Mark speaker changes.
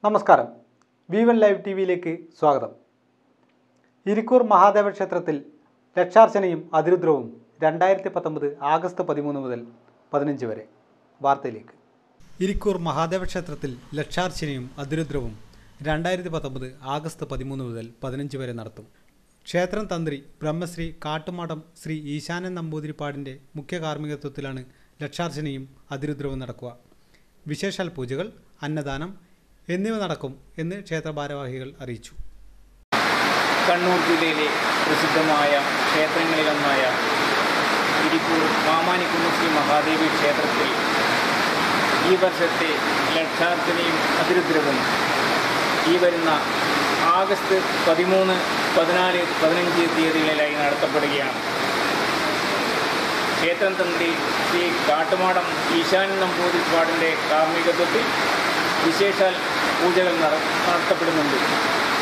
Speaker 1: നമസ്കാരം V one live T വിയിലേക്ക് സ്വാഗതം ഇരിക്കൂർ മഹാദേവ ക്ഷേത്രത്തിൽ ലക്ഷാർച്ചനയും അതിരുദ്രവും രണ്ടായിരത്തി പത്തൊമ്പത് ആഗസ്റ്റ് പതിമൂന്ന് മുതൽ പതിനഞ്ച് വരെ വാർത്തയിലേക്ക് ഇരിക്കൂർ മഹാദേവ ക്ഷേത്രത്തിൽ ലക്ഷാർച്ചനയും അതിരുദ്രവും രണ്ടായിരത്തി പത്തൊമ്പത് ആഗസ്റ്റ് പതിമൂന്ന് മുതൽ പതിനഞ്ച് വരെ നടത്തും ക്ഷേത്രം തന്ത്രി ബ്രഹ്മശ്രീ കാട്ടുമാടം ശ്രീ ഈശാനൻ നമ്പൂതിരിപ്പാടിൻ്റെ മുഖ്യ കാർമ്മികത്വത്തിലാണ് ലക്ഷാർച്ചനയും അതിരുദ്രവും നടക്കുക വിശേഷാൽ പൂജകൾ അന്നദാനം എന്നിവ നടക്കും എന്ന് ക്ഷേത്ര ഭാരവാഹികൾ അറിയിച്ചു
Speaker 2: കണ്ണൂർ ജില്ലയിലെ പ്രസിദ്ധമായ ക്ഷേത്രങ്ങളിലൊന്നായ ഇരിക്കൂർ മാമാനിക്കുന്ന് ശ്രീ മഹാദേവി ക്ഷേത്രത്തിൽ ഈ വർഷത്തെ ലക്ഷാർച്ചനയും അതിരുദ്രവും ഈ വരുന്ന ആഗസ്റ്റ് പതിമൂന്ന് പതിനാല് പതിനഞ്ച് തീയതികളിലായി നടത്തപ്പെടുകയാണ് ക്ഷേത്രം തന്ത്രി ശ്രീ കാട്ടുമാടം ഈശാൻ നമ്പൂതിരിപ്പാടിൻ്റെ കാർമ്മികത്വത്തിൽ വിശേഷാൽ പൂജകൾ നട നടത്തപ്പെടുന്നുണ്ട്